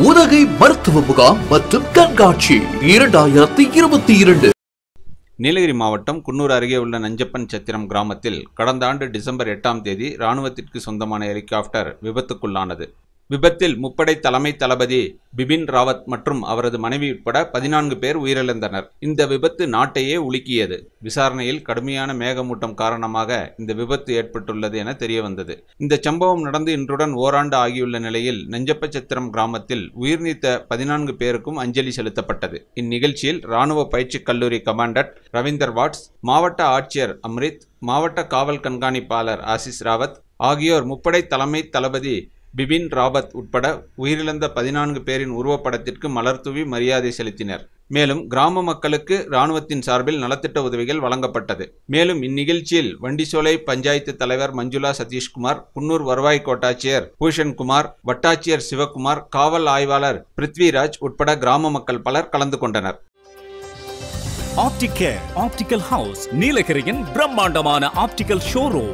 உதகை மருத்துவ முகாம் மற்றும் கண்காட்சி இரண்டாயிரத்தி இருபத்தி இரண்டு நீலகிரி மாவட்டம் குன்னூர் அருகே உள்ள நஞ்சப்பன் சத்திரம் கிராமத்தில் கடந்த ஆண்டு டிசம்பர் எட்டாம் தேதி இராணுவத்திற்கு சொந்தமான ஹெலிகாப்டர் விபத்துக்குள்ளானது விபத்தில் முப்படை தலைமை தளபதி பிபின் ராவத் மற்றும் அவரது மனைவி உட்பட பதினான்கு பேர் உயிரிழந்தனர் இந்த விபத்து நாட்டையே உலுக்கியது விசாரணையில் கடுமையான மேகமூட்டம் காரணமாக இந்த விபத்து ஏற்பட்டுள்ளது என தெரியவந்தது இந்த சம்பவம் நடந்து இன்றுடன் ஓராண்டு ஆகியுள்ள நிலையில் நெஞ்சப்பச்சத்திரம் கிராமத்தில் உயிர் நீத்த பதினான்கு பேருக்கும் அஞ்சலி செலுத்தப்பட்டது இந்நிகழ்ச்சியில் ராணுவ பயிற்சிக் கல்லூரி கமாண்டட் ரவீந்தர் வாட்ஸ் மாவட்ட ஆட்சியர் அம்ரித் மாவட்ட காவல் கண்காணிப்பாளர் ஆசிஸ் ராவத் ஆகியோர் முப்படை தலைமை தளபதி பிபின் ராவத் உட்பட உயிரிழந்த பதினான்கு பேரின் உருவப்படத்திற்கு மலர்தூவி மரியாதை செலுத்தினர் மேலும் கிராம மக்களுக்கு இராணுவத்தின் சார்பில் நலத்திட்ட உதவிகள் வழங்கப்பட்டது மேலும் இந்நிகழ்ச்சியில் வண்டிசோலை பஞ்சாயத்து தலைவர் மஞ்சுளா சதீஷ்குமார் குன்னூர் வருவாய் கோட்டாட்சியர் பூஷன்குமார் வட்டாட்சியர் சிவகுமார் காவல் ஆய்வாளர் பிருத்விராஜ் உட்பட கிராம மக்கள் பலர் கலந்து கொண்டனர் ஆப்டிகேர் ஆப்டிகல் ஹவுஸ் நீலகிரியின் பிரம்மாண்டமான ஆப்டிகல் ஷோரூம்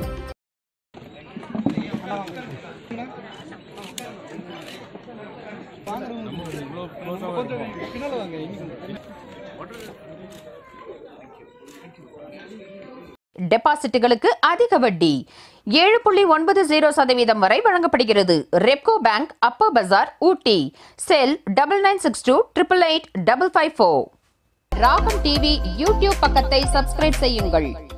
டெபாசிட்டுகளுக்கு அதிக வட்டி ஏழு புள்ளி ஒன்பது ஜீரோ சதவீதம் வரை வழங்கப்படுகிறது Repco bank upper bazaar Ooty cell double nine six two triple eight double five four Ragam TV YouTube பக்கத்தை சப்ஸ்கிரைப் செய்யுங்கள்